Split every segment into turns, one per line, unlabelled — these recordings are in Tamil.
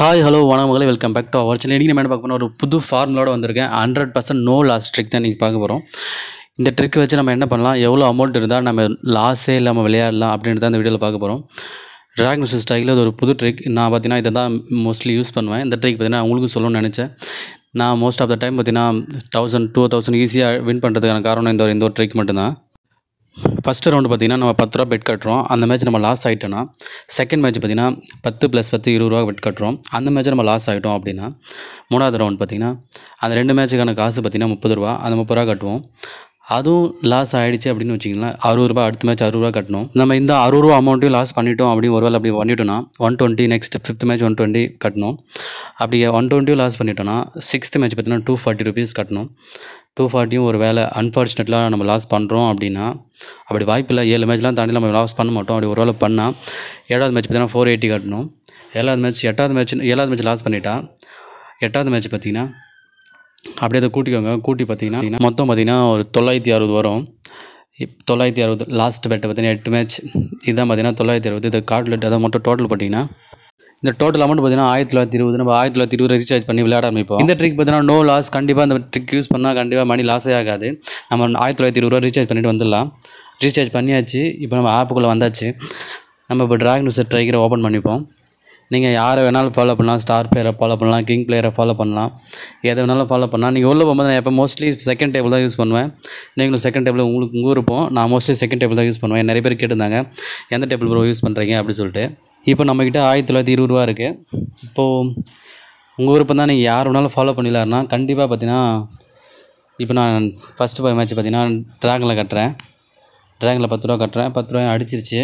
ஹாய் ஹலோ வணக்கம் மகளே welcome back to our channel இன்றைக்கி நம்ம என்ன பார்க்க போறோம் ஒரு புது ஃபார்முலோட வந்திருக்கேன் hundred percent no loss trick தான் இன்றைக்கி பார்க்க போகிறோம் இந்த ட்ரிக் வச்சு நம்ம என்ன பண்ணலாம் எவ்வளோ அமௌண்ட் இருந்தால் நம்ம லாஸே இல்லாமல் விளையாடலாம் அப்படின்றத இந்த வீடியோவில் பார்க்க போகிறோம் ட்ராகன் ஸ்டைலில் அது ஒரு புது ட்ரிக் நான் பார்த்தீங்கன்னா இதை தான் மோஸ்ட்லி யூஸ் பண்ணுவேன் இந்த ட்ரிக் பார்த்தீங்கன்னா உங்களுக்கு சொல்லணும்னு நினச்சேன் நான் மோஸ்ட் ஆஃப் த டைம் பார்த்தீங்கன்னா தௌசண்ட் டூ தௌசண்ட் ஈஸியாக வின் பண்ணுறதுக்கான காரணம் இந்த ஒரு இந்த ஒரு ட்ரிக் மட்டும்தான் ஃபஸ்ட்டு ரவுண்டு பார்த்தீங்கன்னா நம்ம பத்து ரூபா பெட் கட்டுறோம் அந்த மேட்ச் நம்ம லாஸ் ஆகிட்டோன்னா செகண்ட் மேட்ச் பார்த்தீங்கன்னா பத்து ப்ளஸ் பத்து இருபது ரூபா பெட் கட்டுறோம் அந்த மேட்ச் நம்ம லாஸ் ஆகிட்டோம் அப்படின்னா மூணாவது ரவுண்ட் பார்த்தீங்கன்னா அந்த ரெண்டு மேட்ச்சுக்கான காசு பார்த்தீங்கன்னா முப்பது ரூபா அந்த முப்பது ரூபா கட்டுவோம் அதுவும் லாஸ் ஆகிடுச்சு அப்படின்னு வச்சிங்களேன் அறுபது ரூபா அடுத்த மேட்ச் அறுபது ரூபா கட்டணும் நம்ம இந்த அறுபது ரூபா அமௌண்ட்டையும் லாஸ் பண்ணிட்டோம் அப்படின்னு ஒருவேளை அப்படி பண்ணிட்டோம்னா one twenty next fifth match one twenty கட்டணும் அப்படி ஒன் டுவெண்ட்டியும் லாஸ் பண்ணிட்டோம்னா சிக்ஸ்த் மேட்ச் பார்த்தீங்கன்னா டூ ஃபார்ட்டி ருபீஸ் கட்டணும் டூ ஃபார்ட்டியும் ஒரு வேலை அன்ஃபார்ச்சுனேட்லாக நம்ம லாஸ் பண்ணுறோம் அப்படின்னா அப்படி வாய்ப்பில்லை ஏழு மேட்ச்லாம் தாண்டி நம்ம லாஸ் பண்ண மாட்டோம் அப்படி ஒரு வேலை பண்ணால் ஏழாவது மேட்ச் பார்த்தீங்கன்னா ஃபோர் எயிட்டி கட்டணும் ஏழாவது மேட்ச் எட்டாவது மேட்ச் ஏழாவது மேட்ச் லாஸ் பண்ணிட்டா எட்டாவது மேட்ச் பார்த்தீங்கன்னா அப்படியே அதை கூட்டிக்கோங்க கூட்டி பார்த்தீங்கன்னா மொத்தம் பார்த்தீங்கன்னா ஒரு தொள்ளாயிரத்தி அறுபது வரும் இப் தொள்ளாயிரத்தி அறுபது லாஸ்ட் பெட்டை பார்த்தீங்கன்னா எட்டு மேட்ச் இதுதான் பார்த்தீங்கன்னா தொள்ளாயிரத்தி அறுபது இதை கால்குலேட் அதை மட்டும் டோட்டல் பார்த்தீங்கன்னா இந்த டோட்டல் அமௌண்ட் பார்த்தீங்கன்னா ஆயிரத்தி தொள்ளாயிரத்தி இருபது நம்ம ஆயிரத்தி தொள்ளாயிரத்தி இருபது ரீசார்ஜ் பண்ணி விளையாட ஆரம்பிப்போம் இந்த ட்ரிக் பார்த்தீங்கன்னா நோ லாஸ் கண்டிப்பாக அந்த ட்ரிக் யூஸ் பண்ணால் கண்டிப்பாக மணி லாஸே ஆகாது நம்ம ஆயிரத்தி தொள்ளாயிரத்தி இருபது ரூபா ரீசார்ஜ் பண்ணிட்டு வந்துடலாம் ரீசார்ஜ் பண்ணியாச்சு இப்போ நம்ம ஆப்புக்குள்ளே வந்தாச்சு நம்ம இப்போ ட்ராகன் யூசர் ட்ரைக்கரை ஓப்பன் பண்ணிப்போம் நீங்கள் யாரை வேணாலும் ஃபாலோ பண்ணலாம் ஸ்டார் பிளேயரை ஃபாலோ பண்ணலாம் கிங் பிளேயரை ஃபாலோ பண்ணலாம் எதை வேணாலும் ஃபாலோ பண்ணலாம் நீங்கள் உள்ளே போகும்போது நான் எப்போ மோஸ்ட்லி செகண்ட் டேபிள் தான் யூஸ் பண்ணுவேன் நீங்களும் செகண்ட் டேபிள் உங்களுக்கு உங்கள் இருப்போம் நான் மோஸ்ட்லி செகண்ட் டேபிள் தான் யூஸ் பண்ணுவேன் நிறைய பேர் கேட்டிருந்தாங்க எந்த டேபிள் ப்ரோ யூஸ் பண்ணுறீங்க அப்படின்னு சொல்லிட்டு இப்போ நம்மக்கிட்ட ஆயிரத்தி தொள்ளாயிரத்தி இருபது ரூபா இருக்குது இப்போது உங்கள் விருப்பம் தான் நீங்கள் யார் வேணாலும் ஃபாலோ பண்ணிடலாருன்னா கண்டிப்பாக பார்த்தீங்கன்னா இப்போ நான் ஃபஸ்ட்டு மேட்ச் பார்த்தீங்கன்னா ட்ராகனில் கட்டுறேன் ட்ராகனில் பத்து ரூபா கட்டுறேன் பத்து ரூபாய் அடிச்சிருச்சு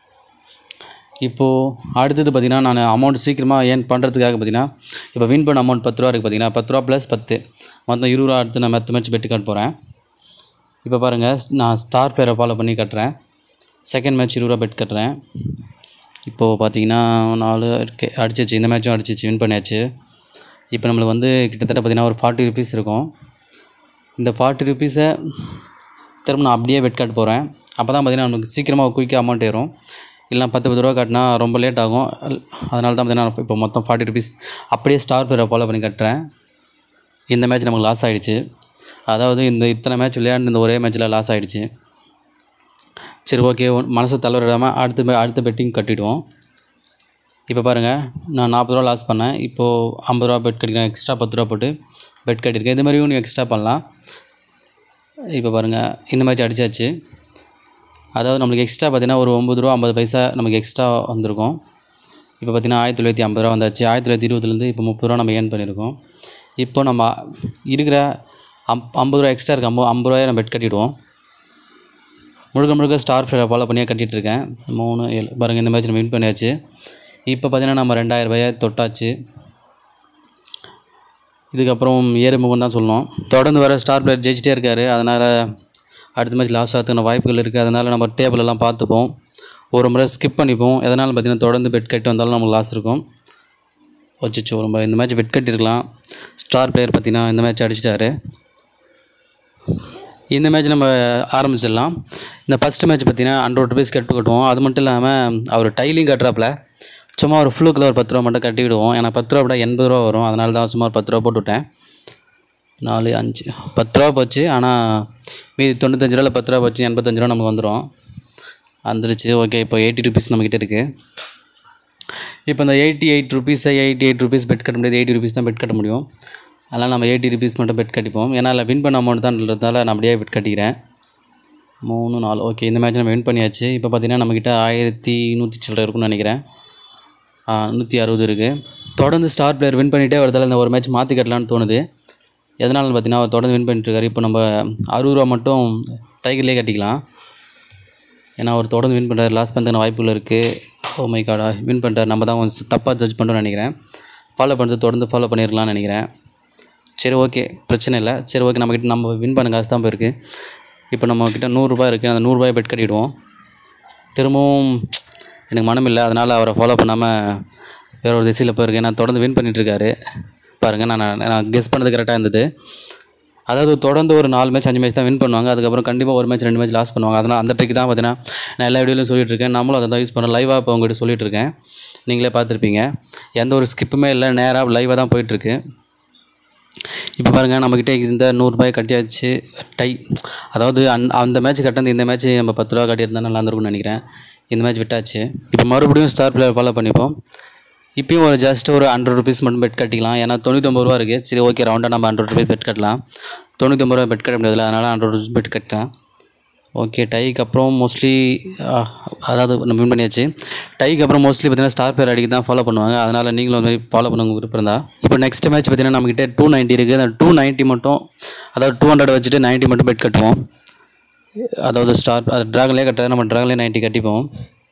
இப்போது அடுத்தது பார்த்திங்கன்னா நான் அமௌண்ட் சீக்கிரமாக ஏர்ன் பண்ணுறதுக்காக பார்த்தீங்கன்னா இப்போ வின் பண்ண அமௌண்ட் பத்து ரூபா இருக்குது பார்த்தீங்கன்னா பத்து ரூபா ப்ளஸ் பத்து மொத்தம் இருபது ரூபா அடுத்து நான் மற்ற மேட்ச் பெட்டு கட்ட போகிறேன் இப்போ பாருங்கள் நான் ஸ்டார் பேரை ஃபாலோ பண்ணி கட்டுறேன் செகண்ட் மேட்ச் இருபது ரூபா பெட் கட்டுறேன் இப்போது பார்த்தீங்கன்னா நாலு இருக்கு அடிச்சிச்சு இந்த மேட்சும் அடிச்சிச்சு வின் பண்ணியாச்சு இப்போ நம்மளுக்கு வந்து கிட்டத்தட்ட பார்த்திங்கன்னா ஒரு ஃபார்ட்டி ருபீஸ் இருக்கும் இந்த ஃபார்ட்டி ருபீஸை திரும்ப நான் அப்படியே பெட் கட்ட போகிறேன் அப்போ தான் பார்த்திங்கன்னா நமக்கு சீக்கிரமாக குயிக்காக அமௌண்ட் ஏறும் இல்லைனா பத்து பத்து ரூபா கட்டினா ரொம்ப லேட் ஆகும் அதனால தான் பார்த்தீங்கன்னா இப்போ மொத்தம் ஃபார்ட்டி ருபீஸ் அப்படியே ஸ்டார் பேரை ஃபாலோ பண்ணி கட்டுறேன் இந்த மேட்ச் நமக்கு லாஸ் ஆகிடுச்சு அதாவது இந்த இத்தனை மேட்ச் விளையாண்டு இந்த ஒரே மேட்ச்சில் லாஸ் ஆகிடுச்சு சரி ஓகே மனசை தளவிடாமல் அடுத்த மே- அடுத்த பெட்டிங் கட்டிடுவோம் இப்போ பாருங்கள் நான் நாற்பது ரூபா லாஸ் பண்ணேன் இப்போது ஐம்பது ரூபா பெட் கட்டிக்கிறேன் எக்ஸ்ட்ரா பத்து ரூபா போட்டு பெட் கட்டியிருக்கேன் இது மாதிரியும் நீ எக்ஸ்ட்ரா பண்ணலாம் இப்போ பாருங்கள் இந்த மேட்ச் அடிச்சாச்சு அதாவது நம்மளுக்கு எக்ஸ்ட்ரா பார்த்தீங்கன்னா ஒரு ஒம்பது ரூபா ஐம்பது பைசா நமக்கு எக்ஸ்ட்ரா வந்திருக்கும் இப்போ பார்த்தீங்கன்னா ஆயிரத்தி தொள்ளாயிரத்தி ஐம்பது ரூபா வந்தாச்சு ஆயிரத்தி தொள்ளாயிரத்தி இருபதுலேருந்து இப்போ முப்பது ரூபா நம்ம ஏர்ன் பண்ணியிருக்கோம் இப்போ நம்ம இருக்கிற அம் ஐம்பது ரூபா எக்ஸ்ட்ரா இருக்க ஐம்பது ஐம்பது ரூபாயை நம்ம பெட் கட்டிடுவோம் முழுக்க முழுக்க ஸ்டார் ஃபிளேரை ஃபாலோ பண்ணியே கட்டிகிட்டு இருக்கேன் மூணு ஏழு பாருங்கள் இந்த மேட்ச் நம்ம வின் பண்ணியாச்சு இப்போ பார்த்தீங்கன்னா நம்ம ரெண்டாயிரம் ரூபாயை தொட்டாச்சு இதுக்கப்புறம் ஏறுமுகம் தான் சொல்லணும் தொடர்ந்து வர ஸ்டார் பிளேயர் ஜெயிச்சிட்டே இருக்கார் அதனால் அடுத்த மேட்ச் லாஸ் ஆகிறதுக்கான வாய்ப்புகள் இருக்குது அதனால் நம்ம டேபிள் எல்லாம் பார்த்துப்போம் ஒரு முறை ஸ்கிப் பண்ணிப்போம் எதனால் பார்த்தீங்கன்னா தொடர்ந்து பெட் கட்டி வந்தாலும் நமக்கு லாஸ் இருக்கும் வச்சுச்சோ ரொம்ப இந்த மேட்ச் பெட் கட்டியிருக்கலாம் ஸ்டார் பிளேயர் பார்த்தீங்கன்னா இந்த மேட்ச் அடிச்சிட்டாரு இந்த மேட்ச் நம்ம ஆரம்பிச்சிடலாம் இந்த ஃபஸ்ட்டு மேட்ச் பார்த்தீங்கன்னா ஹண்ட்ரட் ருபீஸ் கட்டு கட்டுவோம் அது மட்டும் இல்லாமல் அவர் டைலிங் கட்டுறாப்புல சும்மா ஒரு ஃப்ளூக்கில் ஒரு பத்து ரூபா மட்டும் கட்டி விடுவோம் ஏன்னா பத்து ரூபா விட எண்பது ரூபா வரும் அதனால தான் சும்மா ஒரு பத்து ரூபா போட்டு விட்டேன் நாலு அஞ்சு பத்து ரூபா போச்சு ஆனால் மீதி தொண்ணூத்தஞ்சு ரூபாயில் பத்து ரூபா போச்சு எண்பத்தஞ்சு ரூபா நமக்கு வந்துடும் வந்துருச்சு ஓகே இப்போ எயிட்டி ருபீஸ் நம்மக்கிட்ட இருக்குது இப்போ இந்த எயிட்டி எயிட் ருபீஸை எயிட்டி எயிட் ருபீஸ் பெட் கட்ட முடியாது எயிட்டி ருபீஸ் தான் பெட் கட்ட முடியும் அதனால் நம்ம எயிட்டி ருபீஸ் மட்டும் பெட் கட்டிப்போம் ஏன்னா அதில் வின் பண்ண அமௌண்ட் தான்றதால நான் அப்படியே பெட் கட்டிக்கிறேன் மூணு நாலு ஓகே இந்த மேட்ச் நம்ம வின் பண்ணியாச்சு இப்போ பார்த்தீங்கன்னா நம்மக்கிட்ட ஆயிரத்தி நூற்றி சில்லரை இருக்கும்னு நினைக்கிறேன் நூற்றி அறுபது இருக்குது தொடர்ந்து ஸ்டார் பிளேயர் வின் பண்ணிகிட்டே வரதால இந்த ஒரு மேட்ச் மாற்றி கட்டலான்னு தோணுது எதனால பார்த்தீங்கன்னா அவர் தொடர்ந்து வின் பண்ணிட்டு இருக்காரு இப்போ நம்ம அறுபது ரூபா மட்டும் டைகர்லேயே கட்டிக்கலாம் ஏன்னா அவர் தொடர்ந்து வின் பண்ணுறாரு லாஸ் பண்ணுறதுக்கு வாய்ப்புகள் இருக்குது ஓ மை காடா வின் பண்ணிட்டார் நம்ம தான் கொஞ்சம் தப்பாக ஜட்ஜ் பண்ணுறோம்னு நினைக்கிறேன் ஃபாலோ பண்ணுறது தொடர்ந்து ஃபாலோ பண்ணிடலாம்னு நினைக்கிறேன் சரி ஓகே பிரச்சனை இல்லை சரி ஓகே நம்மக்கிட்ட நம்ம வின் பண்ண காசு தான் போயிருக்கு இப்போ நம்மக்கிட்ட நூறுரூபா இருக்குது அந்த நூறுரூபாயை பெட் கட்டிடுவோம் திரும்பவும் எனக்கு மனம் இல்லை அதனால் அவரை ஃபாலோ பண்ணாமல் வேற ஒரு திசையில் போயிருக்கேன் நான் தொடர்ந்து வின் பண்ணிகிட்ருக்காரு பாருங்கள் நான் நான் கெஸ் பண்ணது கரெக்டாக இருந்தது அதாவது தொடர்ந்து ஒரு நாலு மேட்ச் அஞ்சு மேட்ச் தான் வின் பண்ணுவாங்க அதுக்கப்புறம் கண்டிப்பாக ஒரு மேட்ச் ரெண்டு மேட்ச் லாஸ் பண்ணுவாங்க அதனால் அந்த ட்ரிக் தான் பார்த்தீங்கன்னா நான் எல்லா வீடியோலையும் சொல்லிட்டு இருக்கேன் நம்மளும் அதை தான் யூஸ் பண்ணோம் லைவாக இப்போ உங்கள்கிட்ட சொல்லிட்டு இருக்கேன் நீங்களே பார்த்துருப்பீங்க எந்த ஒரு ஸ்கிப்புமே இல்லை நேராக லைவாக தான் போயிட்டுருக்கு இப்போ பாருங்கள் நம்மக்கிட்ட இந்த நூறுரூபாய் கட்டியாச்சு டை அதாவது அந் அந்த மேட்ச் கட்டினது இந்த மேட்ச் நம்ம பத்து ரூபா கட்டியிருந்தா நல்லா இருந்திருக்கும்னு நினைக்கிறேன் இந்த மேட்ச் விட்டாச்சு இப்போ மறுபடியும் ஸ்டார் பிளேயர் ஃபாலோ பண்ணிப்போம் இப்பயும் ஒரு ஜஸ்ட் ஒரு ஹண்ட்ரட் ருபீஸ் மட்டும் பெட் கட்டிக்கலாம் ஏன்னா தொண்ணூத்தொம்பது ரூபா இருக்குது சரி ஓகே ரவுண்டாக நம்ம ஹண்ட்ரட் ருபீஸ் பெட் கட்டலாம் தொண்ணூத்தொம்பது ரூபா பெட் கட்ட முடியாதுல அதனால் ஹண்ட்ரட் ருபீஸ் பெட் கட்டுறேன் ஓகே டைக்கு அப்புறம் மோஸ்ட்லி அதாவது நம்ம வின் பண்ணியாச்சு டைக்கு அப்புறம் மோஸ்ட்லி பார்த்தீங்கன்னா ஸ்டார் பிளேயர் அடிக்க தான் ஃபாலோ பண்ணுவாங்க அதனால் நீங்களும் அந்த மாதிரி ஃபாலோ பண்ண விருப்பம் இருந்தால் இப்போ நெக்ஸ்ட் மேட்ச் பார்த்தீங்கன்னா நம்மகிட்ட டூ நைன்ட்டி இருக்குது அந்த டூ நைன்ட்டி மட்டும் அதாவது டூ ஹண்ட்ரட் வச்சுட்டு நைன்ட்டி மட்டும் பெட் கட்டுவோம் அதாவது ஸ்டார் அது ட்ராகன்லேயே கட்டுறது நம்ம ட்ராகன்லேயே நைன்ட்டி கட்டிப்போம்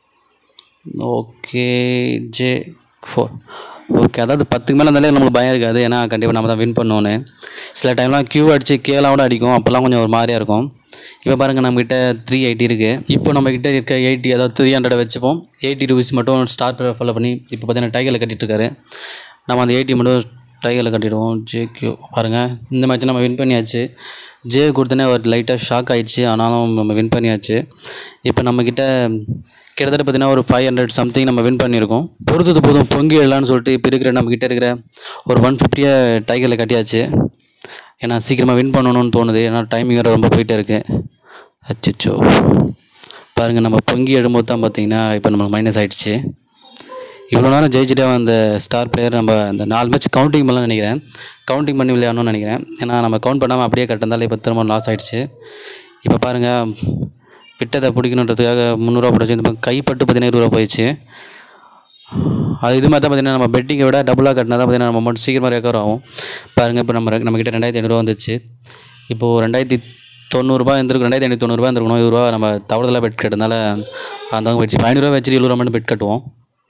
ஓகே ஜே ஃபோர் ஓகே அதாவது பத்துக்கு மேலே இருந்தாலே நம்மளுக்கு பயம் இருக்காது ஏன்னா கண்டிப்பாக நம்ம தான் வின் பண்ணுவோன்னு சில டைம்லாம் கியூ அடித்து கேலாவோட அடிக்கும் அப்போல்லாம் கொஞ்சம் ஒரு மாதிரியாக இருக்கும் இப்போ பாருங்கள் நம்மக்கிட்ட த்ரீ எயிட்டி இருக்குது இப்போ நம்மக்கிட்ட இருக்க எயிட்டி அதாவது த்ரீ ஹண்ட்ரட் வச்சுப்போம் எயிட்டி ருபீஸ் மட்டும் ஸ்டார் பிளேயர் ஃபாலோ பண்ணி இப்போ பார்த்தீங்கன்னா டைகரில் கட்டிட்டு இருக்காரு நம்ம அந்த எயிட்டி மட்டும் டைகரில் கட்டிடுவோம் ஜே கியூ பாருங்கள் இந்த மேட்ச் நம்ம வின் பண்ணியாச்சு ஜே கொடுத்தனே ஒரு லைட்டாக ஷாக் ஆயிடுச்சு ஆனாலும் நம்ம வின் பண்ணியாச்சு இப்போ நம்மக்கிட்ட கிட்டத்தட்ட பார்த்தீங்கன்னா ஒரு ஃபைவ் ஹண்ட்ரட் சம்திங் நம்ம வின் பண்ணியிருக்கோம் பொறுத்தது போதும் பொங்கி எழலான்னு சொல்லிட்டு இப்போ இருக்கிற நம்மக்கிட்ட இருக்கிற ஒரு ஒன் ஃபிஃப்டியை டைகரில் கட்டியாச்சு ஏன்னா சீக்கிரமாக வின் பண்ணணும்னு தோணுது ஏன்னா டைமிங் வேறு ரொம்ப போயிட்டே இருக்கு அச்சோ பாருங்கள் நம்ம பொங்கி எழும்போது தான் பார்த்தீங்கன்னா இப்போ நம்மளுக்கு மைனஸ் ஆயிடுச்சு இவ்வளோ நேரம் ஜெயிச்சுட்டே அந்த ஸ்டார் பிளேயர் நம்ம அந்த நாலு மேட்ச் கவுண்டிங் பண்ணலாம் நினைக்கிறேன் கவுண்டிங் பண்ணி விளையாடணும்னு நினைக்கிறேன் ஏன்னா நம்ம கவுண்ட் பண்ணாமல் அப்படியே கட்டிருந்தாலே இப்போ திரும்ப லாஸ் ஆயிடுச்சு இப்போ பாருங்கள் விட்டதை பிடிக்கணுன்றதுக்காக முந்நூறுரூவா போட்டு இந்த பக்கம் கைப்பட்டு பார்த்தீங்கன்னா இருபது ரூபா போயிடுச்சு அது இது மாதிரி தான் பார்த்தீங்கன்னா நம்ம பெட்டிங்கை விட டபுளாக கட்டினா தான் பார்த்தீங்கன்னா நம்ம மட்டும் சீக்கிரமாக ரெக்கவர் ஆகும் பாருங்கள் இப்போ நம்ம நம்மக்கிட்ட ரெண்டாயிரத்தி ஐநூறுரூவா வந்துச்சு இப்போது ரெண்டாயிரத்தி தொண்ணூறுரூபா இருந்திருக்கு ரெண்டாயிரத்தி ஐநூற்றி தொண்ணூறுபா இருந்திருக்கணும் இருபது ரூபா நம்ம தவறுதலாக பெட் கட்டினால அந்த போயிடுச்சு ஐநூறுரூவா வச்சுட்டு எழுபது ரூபா மட்டும் பெட் கட்டுவோம்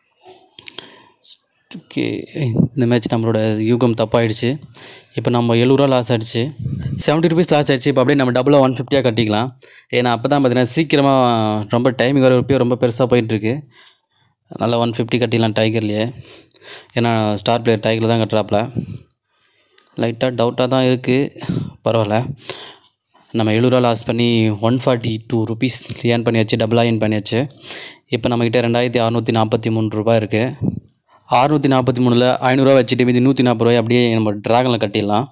ஓகே இந்த மேட்ச் நம்மளோட யூகம் தப்பாயிடுச்சு இப்போ நம்ம எழுபதுரூவா லாஸ் ஆயிடுச்சு செவன்ட்டி ருபீஸ் லாஸ் ஆயிடுச்சு இப்போ அப்படியே நம்ம டபுளாக ஒன் ஃபிஃப்டியாக கட்டிக்கலாம் ஏன்னா அப்போ தான் பார்த்தீங்கன்னா சீக்கிரமாக ரொம்ப டைமிங் வர எப்பயோ ரொம்ப பெருசாக போயிட்டுருக்கு நல்லா ஒன் ஃபிஃப்டி கட்டிடலாம் டைகர்லேயே ஏன்னா ஸ்டார் பிளேயர் டைகரில் தான் கட்டுறாப்புல லைட்டாக டவுட்டாக தான் இருக்குது பரவாயில்ல நம்ம எழுபதுரூவா லாஸ் பண்ணி one forty two rupees earn பண்ணியாச்சு டபுளாக ஏர்ன் பண்ணியாச்சு இப்போ நம்மக்கிட்ட ரெண்டாயிரத்தி அறநூற்றி நாற்பத்தி மூணு ரூபாய் இருக்குது அறுநூற்றி நாற்பத்தி மூணில் ஐநூறுரூவா வச்சுட்டு மீதி நூற்றி நாற்பது ரூபாய் அப்படியே நம்ம ட்ராகனில் கட்டிடலாம்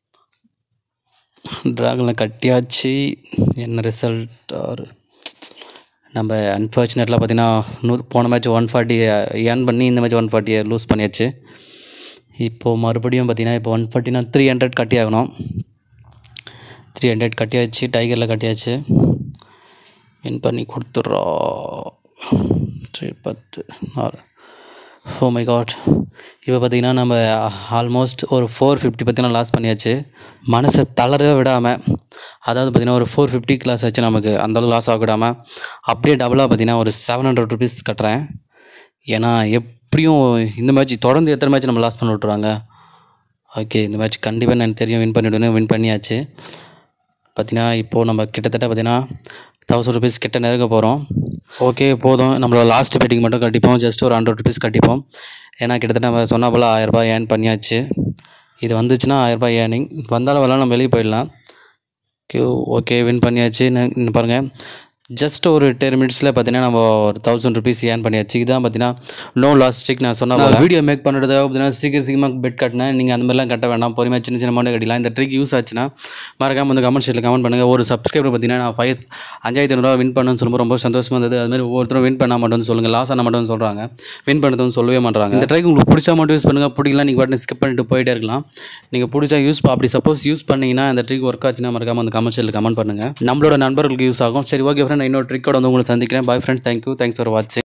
ட்ராகனில் கட்டியாச்சு என்ன ரிசல்ட் ஆறு நம்ம அன்ஃபார்ச்சுனேட்லாம் பார்த்தீங்கன்னா நூ போன மேட்ச் ஒன் ஃபார்ட்டி ஏர்ன் பண்ணி இந்த மேட்ச் ஒன் ஃபார்ட்டியை லூஸ் பண்ணியாச்சு இப்போது மறுபடியும் பார்த்தீங்கன்னா இப்போ ஒன் ஃபார்ட்டினா த்ரீ ஹண்ட்ரட் கட்டி ஆகணும் த்ரீ ஹண்ட்ரட் கட்டியாச்சு டைகரில் கட்டியாச்சு வின் பண்ணி கொடுத்துட்றோம் த்ரீ பத்து ஆறு ஓ மை காட் இப்போ பார்த்தீங்கன்னா நம்ம ஆல்மோஸ்ட் ஒரு ஃபோர் ஃபிஃப்டி பார்த்தீங்கன்னா லாஸ் பண்ணியாச்சு மனசை தளரவே விடாமல் அதாவது பார்த்தீங்கன்னா ஒரு ஃபோர் ஃபிஃப்டி கிளாஸ் ஆச்சு நமக்கு அந்தளவு லாஸ் ஆக விடாமல் அப்படியே டபுளாக பார்த்தீங்கன்னா ஒரு செவன் ஹண்ட்ரட் ருபீஸ் கட்டுறேன் ஏன்னா எப்படியும் இந்த மேட்ச் தொடர்ந்து எத்தனை மேட்ச் நம்ம லாஸ் பண்ணி விட்ருவாங்க ஓகே இந்த மேட்ச் கண்டிப்பாக எனக்கு தெரியும் வின் பண்ணிவிடுவேன் வின் பண்ணியாச்சு பார்த்தீங்கன்னா இப்போது நம்ம கிட்டத்தட்ட பார்த்தீங்கன்னா தௌசண்ட் ருபீஸ் கிட்ட நெருங்க போகிறோம் ஓகே போதும் நம்மளோட லாஸ்ட் பெட்டிங் மட்டும் கட்டிப்போம் ஜஸ்ட் ஒரு ஹண்ட்ரட் ருபீஸ் கட்டிப்போம் ஏன்னா கிட்டத்தட்ட நம்ம சொன்ன போல் ஆயிரரூபா ஏர்ன் பண்ணியாச்சு இது வந்துச்சுன்னா ஆயிரரூபா ஏர்னிங் வந்தாலும் வரலாம் நம்ம வெளியே போயிடலாம் ஓகே ஓகே வின் பண்ணியாச்சு இன்னும் பாருங்கள் ஜஸ்ட் ஒரு டென் மினிட்ஸில் பார்த்தீங்கன்னா நம்ம ஒரு தௌசண்ட் ருபீஸ் ஏர்ன் பண்ணியாச்சு இதுதான் பார்த்தீங்கன்னா நோ லாஸ் ஸ்டிக் நான் சொன்ன போல வீடியோ மேக் பண்ணுறதுக்காக பார்த்தீங்கன்னா சீக்கிரம் சீக்கிரமாக பெட் கட்டினேன் நீங்கள் அந்த மாதிரிலாம் கட்ட வேண்டாம் பொறுமையாக சின்ன சின்ன அமௌண்ட் கட்டிக்கலாம் இந்த ட்ரிக் யூஸ் ஆச்சுன்னா மறக்காம வந்து கமெண்ட் ஷீட்டில் கமெண்ட் பண்ணுங்கள் ஒரு சப்ஸ்கிரைபர் பார்த்தீங்கன்னா நான் ஃபைவ் அஞ்சாயிரத்தி ஐநூறுரூவா வின் பண்ணணும்னு சொல்லும்போது ரொம்ப சந்தோஷமாக இருந்தது அது மாதிரி ஒவ்வொருத்தரும் வின் பண்ண மாட்டோம்னு சொல்லுங்கள் லாஸ் ஆன மாட்டோம்னு சொல்கிறாங்க வின் பண்ணதுன்னு சொல்லவே மாட்டாங்க இந்த ட்ரைக் உங்களுக்கு பிடிச்சா மட்டும் யூஸ் பண்ணுங்கள் பிடிக்கலாம் நீங்கள் பாட்டு ஸ்கிப் பண்ணிட்டு போயிட்டே இருக்கலாம் நீங்கள் பிடிச்சா யூஸ் அப்படி சப்போஸ் யூஸ் பண்ணீங்கன்னா அந்த ட்ரிக் ஒர்க் ஆச்சுன்னா மறக்காம அந்த கமெண்ட் ஷீட்டில் கமெண்ட் பண்ணுங்கள் நம்மளோட நண்பர்களுக்கு யூஸ் ஆகும் சரி ஓகே ஃப்ரெண்ட் இன்னொரு ட்ரிக்கோட வந்து உங்களை சந்திக்கிறேன் bye friends thank you thanks for வாட்சிங்